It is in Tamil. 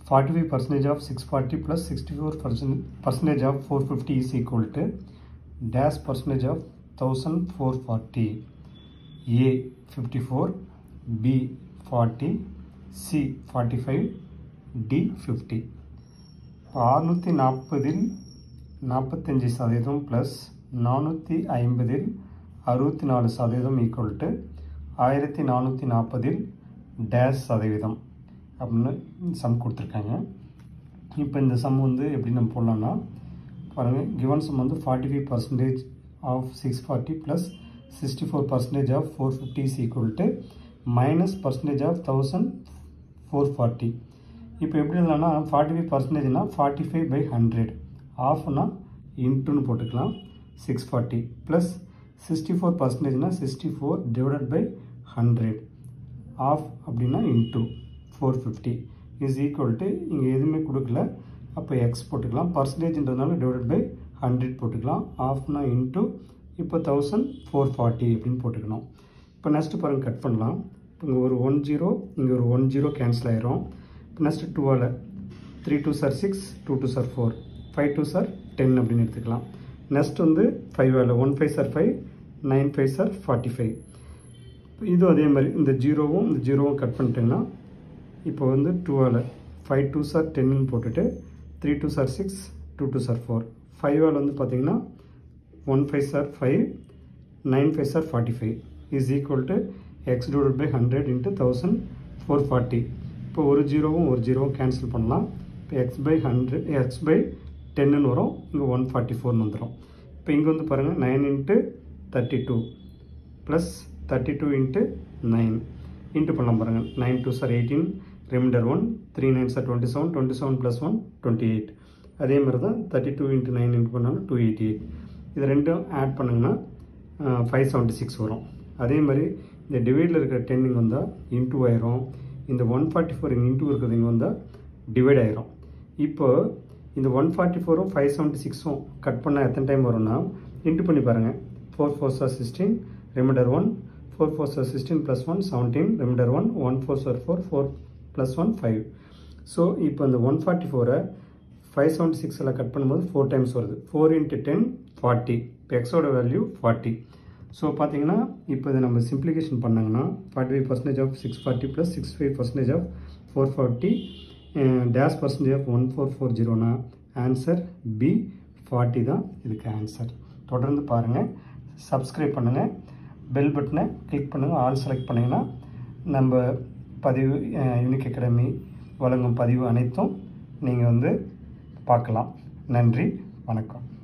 45 percentage of 640 plus 64 percent percentage of 450 is equal to dash percentage of 1440 A 54 B 40 C 45 D 50 அறுநூற்றி நாற்பதில் நாற்பத்தஞ்சு சதவீதம் ப்ளஸ் நானூற்றி ஐம்பதில் அறுபத்தி நாலு சதவீதம் ஈக்குவல் டு ஆயிரத்தி நானூற்றி நாற்பதில் டேஷ் சதவீதம் அப்படின்னு சம் கொடுத்துருக்காங்க இப்போ இந்த சம் வந்து எப்படி நம்ம போடலாம்னா பாருங்கள் கிவன் சம் வந்து forty five percentage of six forty plus sixty four percentage of four fifty is equal to minus percentage of thousand four forty இப்போ எப்படி இல்லைன்னா ஃபார்ட்டி ஃபைவ் பர்சன்டேஜ்னால் ஃபார்ட்டி ஃபைவ் பை ஹண்ட்ரட் ஆஃப்னா இன்ட்டுன்னு போட்டுக்கலாம் six forty plus sixty four பர்சன்டேஜ்னால் sixty four divided by hundred of அப்படின்னா into four fifty is equal to இங்கே எதுவுமே கொடுக்கல அப்போ எக்ஸ் போட்டுக்கலாம் பர்சன்டேஜ்ன்றதுனால டிவைடட் பை ஹண்ட்ரட் போட்டுக்கலாம் ஆஃப்னா இன்ட்டு இப்போ தௌசண்ட் ஃபோர் ஃபார்ட்டி அப்படின்னு போட்டுக்கணும் இப்போ நெக்ஸ்ட்டு பாருங்கள் கட் பண்ணலாம் இப்போ இங்கே ஒரு ஒன் ஜீரோ இங்கே ஒரு ஒன் ஜீரோ கேன்சல் ஆயிரும் இப்போ நெக்ஸ்ட்டு டூவால் three two star six two two star four five two star ten அப்படின்னு எடுத்துக்கலாம் நெக்ஸ்ட் வந்து five all one five star five nine five star forty five இதுவும் அதே மாதிரி இந்த ஜீரோவும் இந்த ஜீரோவும் கட் பண்ணிட்டீங்கன்னா இப்போ வந்து டூவால் ஃபைவ் டூ சார் டென்னு போட்டுட்டு three two star six two two star four five all வந்து பார்த்தீங்கன்னா one five star five nine five star forty five is equal to X divide by hundred into thousand four forty இப்போ ஒரு ஜீரோவும் ஒரு ஜீரோவும் கேன்சல் பண்ணலாம் இப்போ X by hundred X by டென்னு வரும் இங்கே ஒன் ஃபார்ட்டி ஃபோர்னு வந்துடும் இப்போ இங்கே வந்து பாருங்கள் nine into thirty two plus thirty two into nine into பண்ணலாம் பாருங்கள் nine two sir eighteen reminder one three nine sir twenty seven twenty seven plus one twenty eight அதே மாதிரி தான் thirty two into nine into பண்ணாலும் டூ எயிட்டி எயிட் இது ரெண்டும் ஆட் பண்ணுங்கன்னா ஃபைவ் செவன்ட்டி சிக்ஸ் வரும் அதே மாதிரி இந்த டிவைடில் இருக்கிற டென் இங்கே வந்தால் இன்ட்டு ஆயிரும் இந்த ஒன் ஃபார்ட்டி ஃபோர் இங்கே இன்ட்டு இருக்கிறது இங்கே வந்தால் டிவைட் ஆயிரும் இப்போ இந்த ஒன் ஃபார்ட்டி ஃபோரும் ஃபைவ் செவன்ட்டி சிக்ஸும் கட் பண்ணால் எத்தனை டைம் வரும்னா இன்ட்டு பண்ணி பாருங்கள் four four sir sixteen reminder one four four sir sixteen plus one seventeen reminder one one four sir four four plus one five so இப்போ இந்த ஒன் ஃபார்ட்டி ஃபோரை ஃபைவ் செவன்ட்டி சிக்ஸில் கட் பண்ணும்போது ஃபோர் டைம்ஸ் வருது ஃபோர் இன்ட்டு டென் ஃபார்ட்டி இப்போ எக்ஸோட வேல்யூ ஃபார்ட்டி ஸோ பார்த்தீங்கன்னா இப்போ இதை நம்ம சிம்ப்ளிகேஷன் பண்ணாங்கன்னா forty five percentage of six forty plus six five percentage of four forty dash percentage of one four four ஜீரோனா ஆன்சர் பி ஃபார்ட்டி தான் இதுக்கு ஆன்சர் தொடர்ந்து பாருங்கள் சப்ஸ்கிரைப் பண்ணுங்கள் பெல் பட்டனை கிளிக் பண்ணுங்கள் ஆல் செலக்ட் பண்ணிங்கன்னா நம்ம பதிவு யூனிக் அகாடமி வழங்கும் பதிவு அனைத்தும் நீங்கள் வந்து பார்க்கலாம் நன்றி வணக்கம்